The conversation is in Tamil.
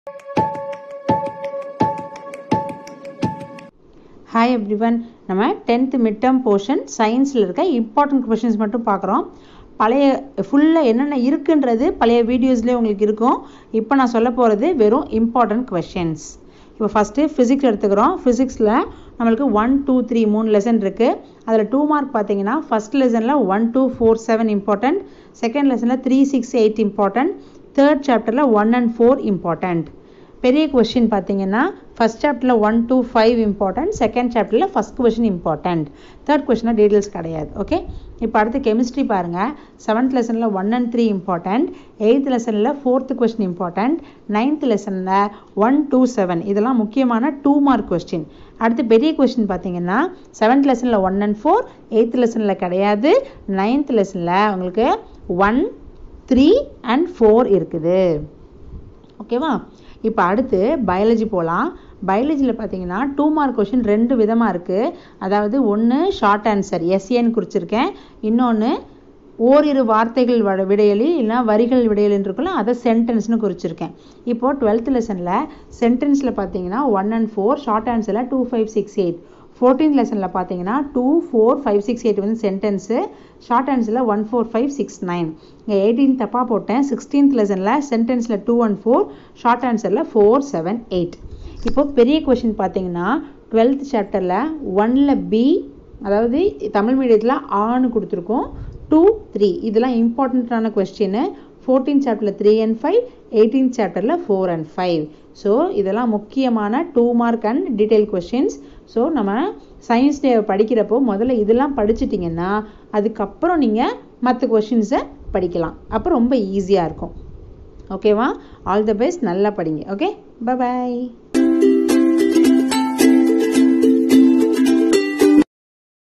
ஹாய் எவ்ரிவன் நம்ம டென்த்து மிட் டேர்ம் போர்ஷன் சயின்ஸில் இருக்க இம்பார்ட்டன்ட் கொஷின்ஸ் மட்டும் பார்க்குறோம் பழைய ஃபுல்லாக என்னென்ன இருக்குன்றது பழைய வீடியோஸ்லேயே உங்களுக்கு இருக்கும் இப்போ நான் சொல்ல போகிறது வெறும் இம்பார்ட்டன்ட் கொஷின்ஸ் இப்போ ஃபஸ்ட்டு ஃபிசிக்ஸ் எடுத்துக்கிறோம் ஃபிசிக்ஸில் நம்மளுக்கு ஒன் டூ த்ரீ மூணு லெசன் இருக்குது அதில் டூ மார்க் பார்த்தீங்கன்னா ஃபஸ்ட் லெசனில் one two four seven important second லெசனில் three six eight important third சாப்டரில் ஒன் அண்ட் ஃபோர் இம்பார்ட்டன்ட் பெரிய கொஷின் பார்த்தீங்கன்னா ஃபஸ்ட் சாப்டரில் one two five important second சாப்டரில் ஃபஸ்ட் கொஷின் இம்பார்ட்டன்ட் தேர்ட் கொஷினாக டீட்டெயில்ஸ் கிடையாது ஓகே இப்போ அடுத்து கெமிஸ்ட்ரி பாருங்கள் செவன்த் லெசனில் one and three important eighth லெசனில் ஃபோர்த்து கொஷின் இம்பார்ட்டன்ட் நைன்த் லெசனில் ஒன் டூ செவன் இதெல்லாம் முக்கியமான டூ மார்க் கொஸ்டின் அடுத்து பெரிய கொஸ்டின் பார்த்தீங்கன்னா செவன்த் லெசனில் ஒன் அண்ட் ஃபோர் எயித் லெசனில் கிடையாது நைன்த் லெசனில் உங்களுக்கு ஒன் த்ரீ அண்ட் ஃபோர் இருக்குது ஓகேவா இப்போ அடுத்து பயாலஜி போகலாம் பயாலஜியில் பார்த்தீங்கன்னா டூ மார்க் கொஷின் ரெண்டு விதமாக இருக்குது அதாவது ஒன்று ஷார்ட் ஆன்சர் எஸ்ஏன்னு குறிச்சிருக்கேன் இன்னொன்று ஓரிரு வார்த்தைகள் வட விடையலி இல்லைனா வரிகள் விடையலின்னு இருக்குல்ல அதை சென்டென்ஸ்னு குறிச்சிருக்கேன் இப்போது டுவெல்த் லெசனில் சென்டென்ஸில் பார்த்தீங்கன்னா ஒன் அண்ட் ஃபோர் ஷார்ட் ஆன்சரில் two five six eight fourteenth லெசனில் பார்த்தீங்கன்னா two four five six eight வந்து சென்டென்ஸு ஷார்ட் ஆன்சரில் one four five six nine இங்கே எயிட்டீன் தப்பாக போட்டேன் சிக்ஸ்டீன்த் லெசனில் சென்டென்ஸில் டூ ஒன் ஃபோர் ஷார்ட் ஆன்சரில் ஃபோர் செவன் எயிட் இப்போ பெரிய கொஷின் பார்த்தீங்கன்னா டுவெல்த் சாப்டரில் ஒனில் பி அதாவது தமிழ் மீடியத்தில் ஆன்னு கொடுத்துருக்கோம் டூ த்ரீ இதெல்லாம் இம்பார்ட்டண்ட்டான கொஸ்டின் ஃபோர்டீன் சாப்டரில் த்ரீ அண்ட் ஃபைவ் எயிட்டீன் சாப்டரில் ஃபோர் அண்ட் ஃபைவ் ஸோ இதெல்லாம் முக்கியமான two mark and detail questions so நம்ம சயின்ஸ் டே படிக்கிறப்போ முதல்ல இதெல்லாம் படிச்சிட்டிங்கன்னா அதுக்கப்புறம் நீங்கள் மற்ற கொஷின்ஸை படிக்கலாம் அப்போ ரொம்ப ஈஸியாக இருக்கும் ஓகேவா ஆல் த பெஸ்ட் நல்லா படிங்க ஓகே பாய்